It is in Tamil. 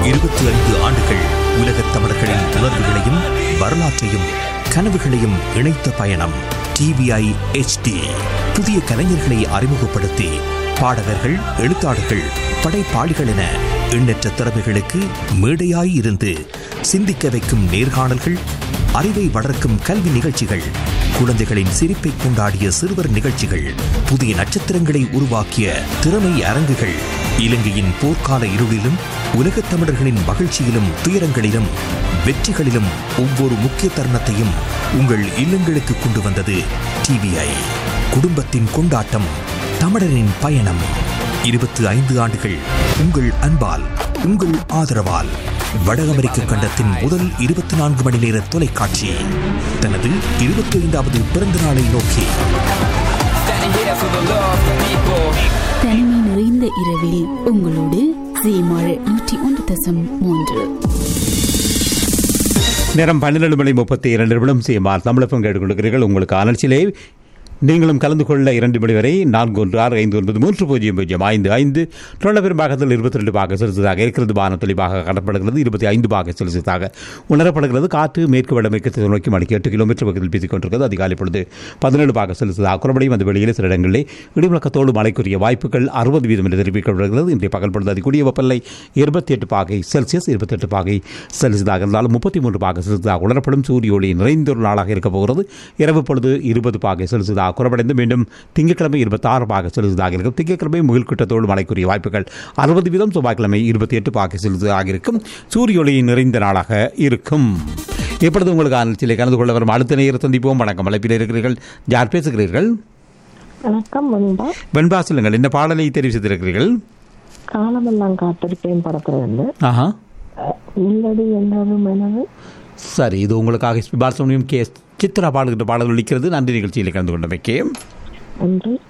இருபத்தி ஐந்து ஆண்டுகள் உலகத் தமிழர்களின் உணர்வுகளையும் வரலாற்றையும் கனவுகளையும் இணைத்த பயணம் டிவிஐ HD புதிய கலைஞர்களை அறிமுகப்படுத்தி பாடகர்கள் எழுத்தாளர்கள் படைப்பாளிகள் என எண்ணற்ற திறமைகளுக்கு மேடையாய் இருந்து சிந்திக்க வைக்கும் நேர்காணல்கள் அறிவை வளர்க்கும் கல்வி நிகழ்ச்சிகள் குழந்தைகளின் சிரிப்பை கொண்டாடிய சிறுவர் நிகழ்ச்சிகள் புதிய நட்சத்திரங்களை உருவாக்கிய திறமை அரங்குகள் இலங்கையின் போர்க்கால இருளிலும் உலகத் தமிழர்களின் மகிழ்ச்சியிலும் துயரங்களிலும் வெற்றிகளிலும் ஒவ்வொரு முக்கிய தருணத்தையும் உங்கள் இல்லங்களுக்கு கொண்டு வந்தது டிவிஐ குடும்பத்தின் கொண்டாட்டம் தமிழரின் பயணம் இருபத்தி ஐந்து ஆண்டுகள் உங்கள் அன்பால் உங்கள் ஆதரவால் வட அமெரிக்க கண்டத்தின் முதல் இருபத்தி நான்கு மணி நேர தொலைக்காட்சி தனது இருபத்தி ஐந்தாவது பிறந்த நாளை நோக்கி தனிமை நிறைந்த இரவில் உங்களோடு சீமாழ் நூற்றி ஒன்று தசம் மூன்று நேரம் பன்னிரண்டு மணி முப்பத்தி இரண்டு நிமிடம் செய்யுமாறு தமிழகம் கேட்டுக்கொண்டிருக்கிறீர்கள் உங்களுக்கு அனர்ச்சியிலே நீங்களும் கலந்து கொள்ள இரண்டு மணி வரை நான்கு ஒன்று ஆறு ஐந்து ஒன்பது மூன்று பூஜ்ஜியம் பூஜ்ஜியம் ஐந்து ஐந்து தொழில் பெரும்பாகத்தில் இருபத்தி ரெண்டு பாக செலுத்ததாக இருக்கிறது வானம் தெளிவாக காணப்படுகிறது இருபத்தி ஐந்து பாக செலுத்ததாக உணரப்படுகிறது காற்று மேற்கு வடமேற்கு திசை நோக்கி மணிக்கு எட்டு கிலோமீட்டர் பக்கத்தில் பேசிக் கொண்டிருக்கிறது அதிகாலை பொழுது பதினேழு பாக செலுத்ததாக குறபடியும் அந்த வெளியில் சில இடங்களிலே இடிமுழக்கத்தோடு மழைக்குரிய வாய்ப்புகள் அறுபது வீதம் என்று தெரிவிக்கப்படுகிறது இன்றைய பகல் பொழுது அதிகூடிய வெப்பநிலை இருபத்தி எட்டு பாகை செல்சியஸ் இருபத்தி எட்டு பாகை செல்சியஸாக இருந்தாலும் முப்பத்தி மூன்று பாகை செலுத்ததாக உணரப்படும் சூரிய ஒளி நிறைந்த ஒரு நாளாக இருக்க போகிறது இரவு பொழுது இருபது பாகை செலுத்ததாக குறைவடைந்து மீண்டும் திங்கட்கிழமை இருபத்தாறு பாகை செலுத்ததாக இருக்கும் திங்கட்கிழமை முகில் கூட்டத்தோடு மழைக்குரிய வாய்ப்புகள் அறுபது வீதம் செவ்வாய்க்கிழமை இருபத்தி எட்டு பாகை செலுத்ததாக இருக்கும் சூரிய ஒளி நிறைந்த நாளாக இருக்கும் இப்பொழுது உங்களுக்கு நிகழ்ச்சியிலே கலந்து கொள்ள வரும் அடுத்த நேரம் சந்திப்போம் வணக்கம் அழைப்பில் இருக்கிறீர்கள் யார் பேசுகிறீர்கள் வணக்கம் முன்பா வெண்பா சொல்லுங்கள் இந்த பாடலை தெரிவு செய்திருக்கிறீர்கள் காலமெல்லாம் காத்திருப்பேன் படத்துல இருந்து ஆஹா இல்லடி என்னது மனது சரி இது உங்களுக்காக எஸ்பி பாலசுப்ரமணியம் கே சித்ரா பாடுகின்ற பாடல்கள் நிற்கிறது நன்றி நிகழ்ச்சியில் கலந்து கொண்டமைக்கு நன்றி